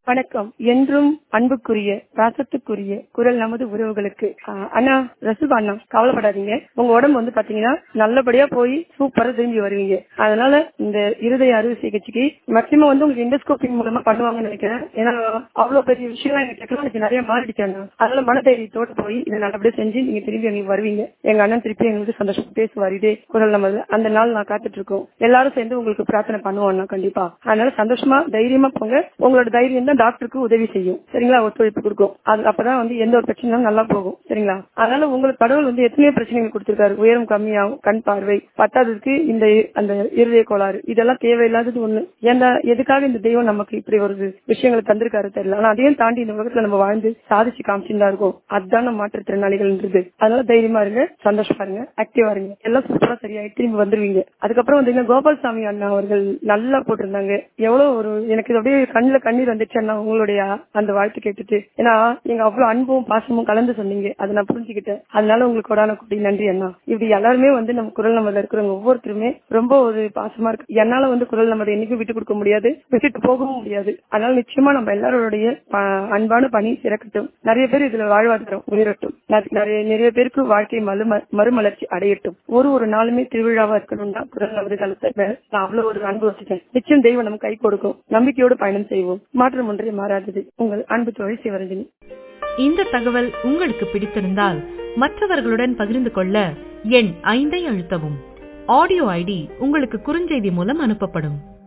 வணக்கம் என்றும் அன்புக்குரிய பாசத்துக்குரிய குரல் நமது உறவுகளுக்கு ஆஹ் அண்ணா ரசூபா அண்ணா கவலைப்படாதீங்க உங்க உடம்பு வந்து பாத்தீங்கன்னா நல்லபடியா போய் சூப்பரா திரும்பி வருவீங்க அதனால இந்த இருதய அறுவை சிகிச்சைக்கு மேக்சிமம் வந்து உங்களுக்கு இண்டோஸ்கோப்பிங் மூலமா பண்ணுவாங்கன்னு நினைக்கிறேன் ஏன்னா அவ்வளவு பெரிய விஷயம் எங்க டெக்னாலஜி நிறைய மாறிடுச்சு அண்ணா அதனால மனதைரியத்தோட போய் இதை நல்லபடியா செஞ்சு நீங்க திரும்பி எங்களுக்கு வருவீங்க எங்க அண்ணன் திருப்பி எங்களுக்கு சந்தோஷம் பேசுவார் இதே குரல் நமது அந்த நாள் நான் காத்துட்டு இருக்கோம் எல்லாரும் சேர்ந்து உங்களுக்கு பிரார்த்தனை பண்ணுவோம் அண்ணா கண்டிப்பா அதனால சந்தோஷமா தைரியமா போங்க உங்களோட தைரியம் தான் டாக்டருக்கு உதவி செய்யும் சரிங்களா ஒத்துழைப்பு கொடுக்கும் அது அப்பதான் வந்து எந்த ஒரு பிரச்சனையும் நல்லா போகும் சரிங்களா அதனால உங்களுக்கு கடவுள் வந்து எத்தனையோ பிரச்சனைகள் கொடுத்திருக்காரு உயரம் கம்மியாகும் கண் பார்வை பத்தாததுக்கு இந்த அந்த இருதய கோளாறு இதெல்லாம் தேவையில்லாதது ஒண்ணு ஏன்னா எதுக்காக இந்த தெய்வம் நமக்கு இப்படி ஒரு விஷயங்களை தந்திருக்காரு தெரியல ஆனா அதையும் தாண்டி இந்த உலகத்துல நம்ம வாழ்ந்து சாதிச்சு காமிச்சுதான் இருக்கும் அதுதான் நம்ம மாற்றுத்திறனாளிகள்ன்றது அதனால தைரியமா இருங்க சந்தோஷமா இருங்க ஆக்டிவா இருங்க எல்லாம் சூப்பரா சரியாயி திரும்பி வந்துருவீங்க அதுக்கப்புறம் வந்து கோபால்சாமி அண்ணா அவர்கள் நல்லா போட்டிருந்தாங்க எவ்வளவு ஒரு எனக்கு இது அப்படியே கண்ணுல கண்ணீர் வந்துச்சு அண்ணா உங்களுடைய அந்த வாழ்த்து கேட்டுட்டு ஏன்னா நீங்க அவ்வளவு அன்பும் பாசமும் கலந்து சொன்னீங்க அதை நான் புரிஞ்சுக்கிட்டேன் அதனால உங்களுக்கு கொடான குடி நன்றி அண்ணா இப்படி எல்லாருமே வந்து நம்ம குரல் நம்மள இருக்கிறவங்க ஒவ்வொருத்தருமே ரொம்ப ஒரு பாசமா இருக்கு என்னால வந்து குரல் நம்ம என்னைக்கும் விட்டு கொடுக்க முடியாது விட்டுட்டு போகவும் முடியாது அதனால நிச்சயமா நம்ம எல்லாரோடைய ப- அன்பான பணி சிறக்கட்டும் நிறைய பேர் இதுல வாழ்வாதாரம் உயரட்டும் ந- நிறைய நிறைய பேருக்கு வாழ்க்கை மறு மறுமலர்ச்சி அடையட்டும் ஒரு ஒரு நாளுமே திருவிழாவா இருக்கணும் தான் குரல் நமது காலத்தை மேல நான் அவ்வளவு ஒரு அன்பு வச்சுட்டேன் நிச்சயம் தெய்வம் நம்ம கை கொடுக்கும் நம்பிக்கையோடு பயணம் செய்வோம் மாற்றம் ஒன்றே மாறாதது உங்கள் அன்பு தோழி சிவரஞ்சனி இந்த தகவல் உங்களுக்கு பிடித்திருந்தால் மற்றவர்களுடன் பகிர்ந்து கொள்ள எண் ஐந்தை அழுத்தவும் ஆடியோ ஐடி உங்களுக்கு குறுஞ்செய்தி மூலம் அனுப்பப்படும்